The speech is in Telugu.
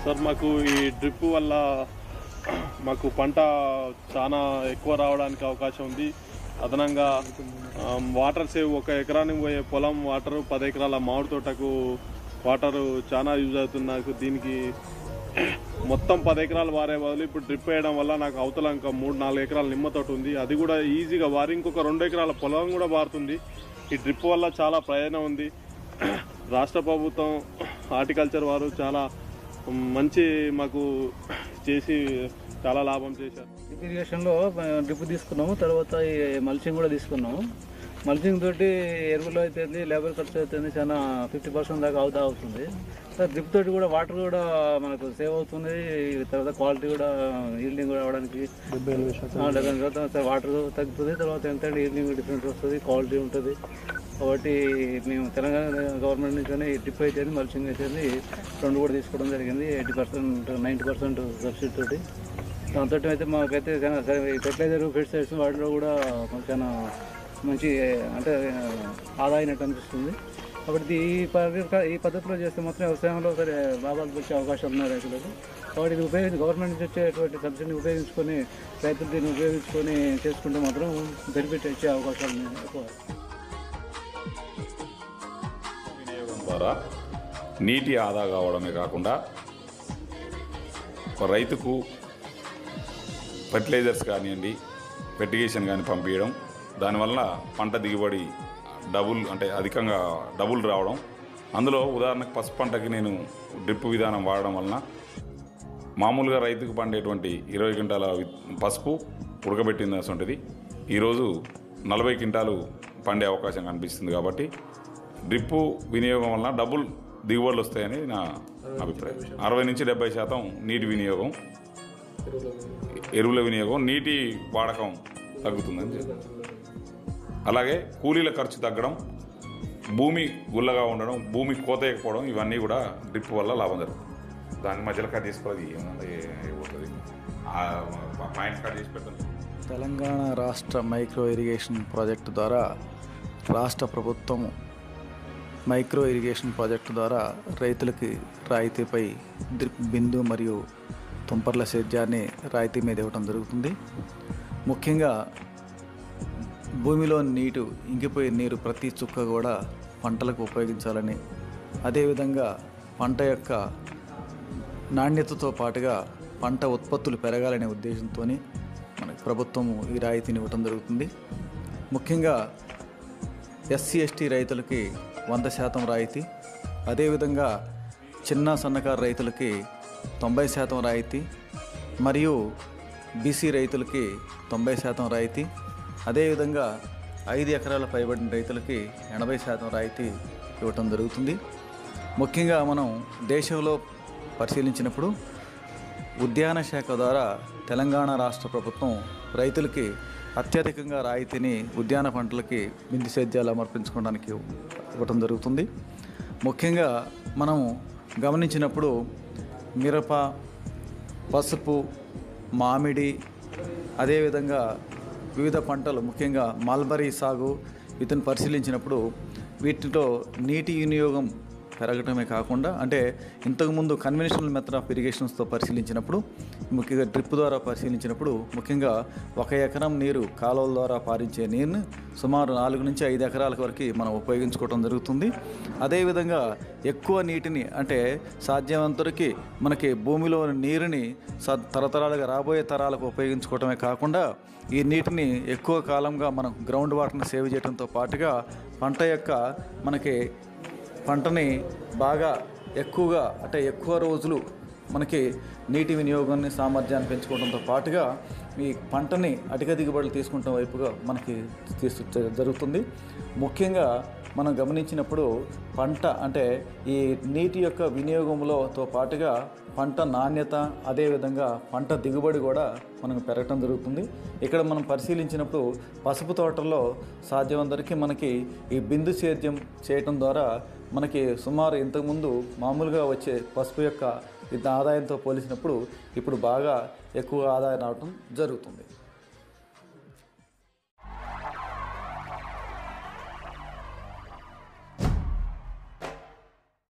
సార్ మాకు ఈ డ్రిప్ వల్ల మాకు పంట చాలా ఎక్కువ రావడానికి అవకాశం ఉంది అదనంగా ఆ, వాటర్ సేవ్ ఒక ఎకరానికి పోయే పొలం వాటర్ పది ఎకరాల మామిడి తోటకు వాటర్ చాలా యూజ్ అవుతుంది నాకు దీనికి మొత్తం పది ఎకరాలు వారే బదులు ఇప్పుడు డ్రిప్ వేయడం వల్ల నాకు అవతల ఇంకా మూడు నాలుగు ఎకరాల నిమ్మ తోట ఉంది అది కూడా ఈజీగా వారి ఇంకొక రెండు ఎకరాల పొలం కూడా వారుతుంది ఈ డ్రిప్ వల్ల చాలా ప్రయోజనం ఉంది రాష్ట్ర ప్రభుత్వం హార్టికల్చర్ వారు చాలా మంచి మాకు చేసి చాలా లాభం చేశారు డ్రిప్ ఇరిగేషన్లో డ్రిప్ తీసుకున్నాము తర్వాత ఈ మల్చింగ్ కూడా తీసుకున్నాము మల్చింగ్ తోటి ఎరువులు అవుతుంది లేబర్ ఖర్చు అవుతుంది చాలా ఫిఫ్టీ పర్సెంట్ దాకా అవుతా అవుతుంది సార్ డ్రిప్ తోటి కూడా వాటర్ కూడా మనకు సేవ్ అవుతుంది తర్వాత క్వాలిటీ కూడా ఈల్డింగ్ కూడా అవడానికి ఆ, డెబ్బై శాతం సార్ వాటర్ తగ్గుతుంది తర్వాత ఎంత ఈల్డింగ్ డిఫరెంట్ వస్తుంది క్వాలిటీ ఉంటుంది కాబట్టి మేము తెలంగాణ గవర్నమెంట్ నుంచి ఈ డ్రిప్ అయితే మల్చింగ్ అయితే రెండు కూడా తీసుకోవడం జరిగింది eighty percent ninety percent subsidy తోటి దాంతో అయితే మాకైతే చాలా ఫెర్టిలైజర్ పెస్టిసైడ్స్ వాటిలో కూడా మాకు చాలా మంచి అంటే ఆదా అయినట్టు అనిపిస్తుంది కాబట్టి ఈ పద్ధతి ఈ పద్ధతిలో చేస్తే మాత్రం వ్యవసాయంలో సరే లాభాలు వచ్చే అవకాశాలు ఉన్నాయి రైతులకు కాబట్టి ఇది ఉపయోగించి గవర్నమెంట్ నుంచి వచ్చేటువంటి సబ్సిడీని ఉపయోగించుకొని రైతులు దీన్ని ఉపయోగించుకొని చేసుకుంటే మాత్రం బెనిఫిట్ వచ్చే అవకాశాలు ఉన్నాయి ఎక్కువ వినియోగం ద్వారా నీటి ఆదా కావడమే కాకుండా ఒక రైతుకు ఫర్టిలైజర్స్ కానివ్వండి ఫెర్టిగేషన్ కానీ పంపించడం దానివల్ల పంట దిగుబడి డబుల్ అంటే అధికంగా డబుల్ రావడం అందులో ఉదాహరణకు పసుపు పంటకి నేను డ్రిప్ విధానం వాడడం వలన మామూలుగా రైతుకు పండేటువంటి ఇరవై క్వింటాల వి- పసుపు ఉడకబెట్టింది అటువంటిది ఈరోజు నలభై క్వింటాలు పండే అవకాశం కనిపిస్తుంది కాబట్టి డ్రిప్పు వినియోగం వలన డబుల్ దిగుబడులు వస్తాయని నా అభిప్రాయం అరవై నుంచి డెబ్బై శాతం నీటి వినియోగం ఎరువుల వినియోగం నీటి వాడకం తగ్గుతుందని చెప్తాను. అలాగే కూలీల ఖర్చు తగ్గడం భూమి గుల్లగా ఉండడం భూమి కోతయకపోవడం ఇవన్నీ కూడా డ్రిప్ వల్ల లాభం జరుగుతుంది దాని మధ్యలో కట్ చేసుకోవాలి ఏముంది ఏమవుతుంది పాయింట్ కట్ చేసి పెడతాను తెలంగాణ రాష్ట్ర మైక్రో ఇరిగేషన్ ప్రాజెక్టు ద్వారా రాష్ట్ర ప్రభుత్వం మైక్రో ఇరిగేషన్ ప్రాజెక్టు ద్వారా రైతులకి రాయితీపై డ్రిప్ బిందు మరియు తుంపర్ల సేద్యాన్ని రాయితీ మీద ఇవ్వడం జరుగుతుంది ముఖ్యంగా భూమిలో నీటు ఇంకిపోయే నీరు ప్రతి చుక్క కూడా పంటలకు ఉపయోగించాలని అదేవిధంగా పంట యొక్క నాణ్యతతో పాటుగా పంట ఉత్పత్తులు పెరగాలనే ఉద్దేశంతో మనకి ప్రభుత్వం ఈ రాయితీని ఇవ్వటం జరుగుతుంది ముఖ్యంగా ఎస్సీ ఎస్టీ రైతులకి వంద శాతం రాయితీ అదేవిధంగా చిన్న సన్నకారు రైతులకి తొంభై శాతం రాయితీ మరియు బీసీ రైతులకి తొంభై శాతం రాయితీ అదేవిధంగా ఐదు ఎకరాల పైబడిన రైతులకి ఎనభై శాతం రాయితీ ఇవ్వటం జరుగుతుంది ముఖ్యంగా మనం దేశంలో పరిశీలించినప్పుడు ఉద్యాన శాఖ ద్వారా తెలంగాణ రాష్ట్ర ప్రభుత్వం రైతులకి అత్యధికంగా రాయితీని ఉద్యాన పంటలకి బిందు సేద్యాలు సమర్పించుకోవడానికి ఇవ్వటం జరుగుతుంది ముఖ్యంగా మనం గమనించినప్పుడు మిరప పసుపు మామిడి అదేవిధంగా వివిధ పంటలు ముఖ్యంగా మల్బరీ సాగు వీటిని పరిశీలించినప్పుడు వీటిలో నీటి వినియోగం పెరగటమే కాకుండా అంటే ఇంతకుముందు కన్వెన్షనల్ మెథడ్ ఆఫ్ ఇరిగేషన్స్తో పరిశీలించినప్పుడు ముఖ్యంగా డ్రిప్ ద్వారా పరిశీలించినప్పుడు ముఖ్యంగా ఒక ఎకరం నీరు కాలువల ద్వారా పారించే నీరుని సుమారు నాలుగు నుంచి ఐదు ఎకరాల వరకు మనం ఉపయోగించుకోవడం జరుగుతుంది అదేవిధంగా ఎక్కువ నీటిని అంటే సాధ్యమంతరికి మనకి భూమిలో నీరుని స తరతరాలుగా రాబోయే తరాలకు ఉపయోగించుకోవటమే కాకుండా ఈ నీటిని ఎక్కువ కాలంగా మనం గ్రౌండ్ వాటర్ని సేవ్ చేయడంతో పాటుగా పంట యొక్క మనకి పంటని బాగా ఎక్కువగా అంటే ఎక్కువ రోజులు మనకి నీటి వినియోగాన్ని సామర్థ్యాన్ని పెంచుకోవడంతో పాటుగా ఈ పంటని అధిక దిగుబడులు తీసుకుంటాం వైపుగా మనకి తీసు జరుగుతుంది ముఖ్యంగా మనం గమనించినప్పుడు పంట అంటే ఈ నీటి యొక్క వినియోగంలోతో పాటుగా పంట నాణ్యత అదేవిధంగా పంట దిగుబడి కూడా మనకు పెరగటం జరుగుతుంది ఇక్కడ మనం పరిశీలించినప్పుడు పసుపు తోటల్లో సాధ్యమందరికీ మనకి ఈ బిందు సేద్యం చేయటం ద్వారా మనకి సుమారు ఇంతకుముందు మామూలుగా వచ్చే పసుపు యొక్క ఇంత ఆదాయంతో పోల్చినప్పుడు ఇప్పుడు బాగా ఎక్కువ ఆదాయం రావటం జరుగుతుంది